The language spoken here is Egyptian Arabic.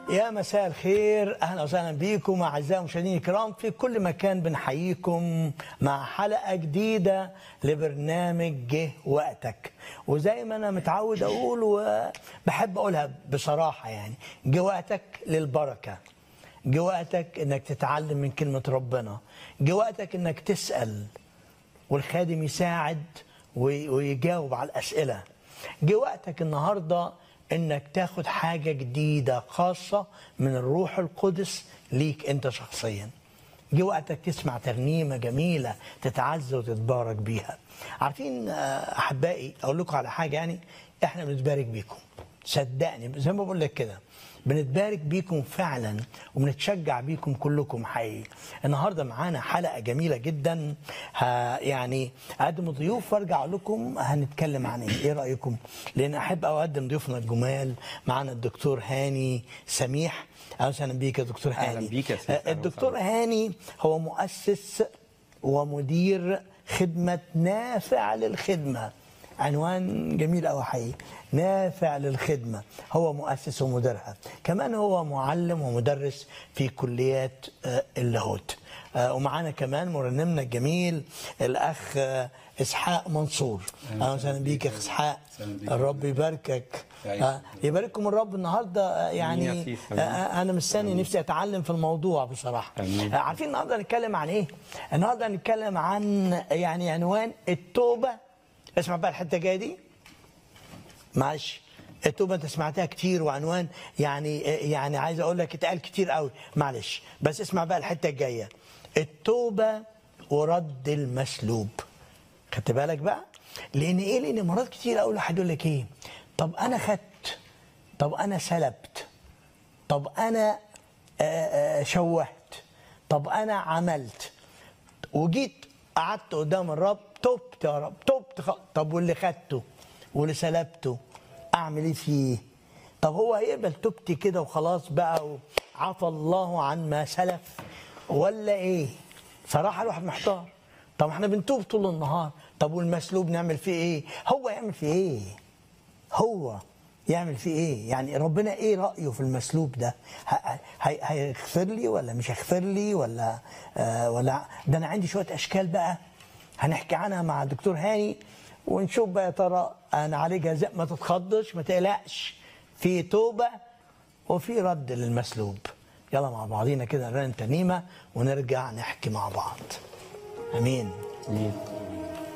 يا مساء الخير اهلا وسهلا بكم اعزائي المشاهدين الكرام في كل مكان بنحييكم مع حلقه جديده لبرنامج جه وقتك وزي ما انا متعود اقول وبحب اقولها بصراحه يعني جه وقتك للبركه جه وقتك انك تتعلم من كلمه ربنا جه وقتك انك تسال والخادم يساعد وي- ويجاوب على الاسئله جه وقتك النهارده انك تاخد حاجه جديده خاصه من الروح القدس ليك انت شخصيا جه وقتك تسمع ترنيمه جميله تتعزى وتتبارك بيها عارفين آه، احبائي اقول لكم على حاجه يعني احنا بنتبارك بيكم صدقني زي ما بقول لك كده بنتبارك بيكم فعلا وبنتشجع بيكم كلكم حقيقي النهارده معانا حلقه جميله جدا ها يعني اقدم ضيوف وارجع اقول لكم هنتكلم عن ايه ايه رايكم لان احب اقدم ضيوفنا الجمال معانا الدكتور هاني سميح اهلا وسهلا بيك يا دكتور أهلاً هاني بيك يا سيف. آه، أهلاً الدكتور هاني هو مؤسس ومدير خدمه نافع للخدمه عنوان جميل قوي حقيقي نافع للخدمه هو مؤسس ومديرها كمان هو معلم ومدرس في كليات آه، اللاهوت آه، ومعانا كمان مرنمنا الجميل الاخ آه، اسحاق منصور اهلا وسهلا بيك يا اخ اسحاق أهلاً بيك. الرب يباركك يعيشك. آه، يبارككم الرب النهارده آه، آمين يعني يا سيف، آه، آمين. آه، انا مستني نفسي اتعلم في الموضوع بصراحه آمين. آه، عارفين النهارده هنتكلم عن ايه النهارده هنتكلم عن يعني عنوان التوبه اسمع بقى الحته الجايه دي معلش التوبه انت سمعتها كتير وعنوان يعني يعني عايز اقول لك اتقال كتير قوي معلش بس اسمع بقى الحته الجايه التوبه ورد المسلوب خدت بالك بقى لان ايه لان مرات كتير اقول لحد يقول لك ايه طب انا خدت طب انا سلبت طب انا آه، آه، شوهت طب انا عملت وجيت قعدت قدام الرب تبت يا رب تبت خ... طب واللي خدته واللي سلبته اعمل ايه فيه طب هو هيقبل توبتي كده وخلاص بقى عفى الله عن ما سلف ولا ايه صراحه الواحد محتار طب احنا بنتوب طول النهار طب والمسلوب نعمل فيه ايه هو يعمل فيه ايه هو يعمل فيه ايه يعني ربنا ايه رايه في المسلوب ده ه- هي- هيغفر لي ولا مش هيغفر لي ولا آه ولا ده انا عندي شويه اشكال بقى هنحكي عنها مع الدكتور هاني ونشوف بقى يا ترى انا عليه جزاء ما تتخضش ما تقلقش في توبه وفي رد للمسلوب يلا مع بعضينا كده نرن ترنيمه ونرجع نحكي مع بعض امين مين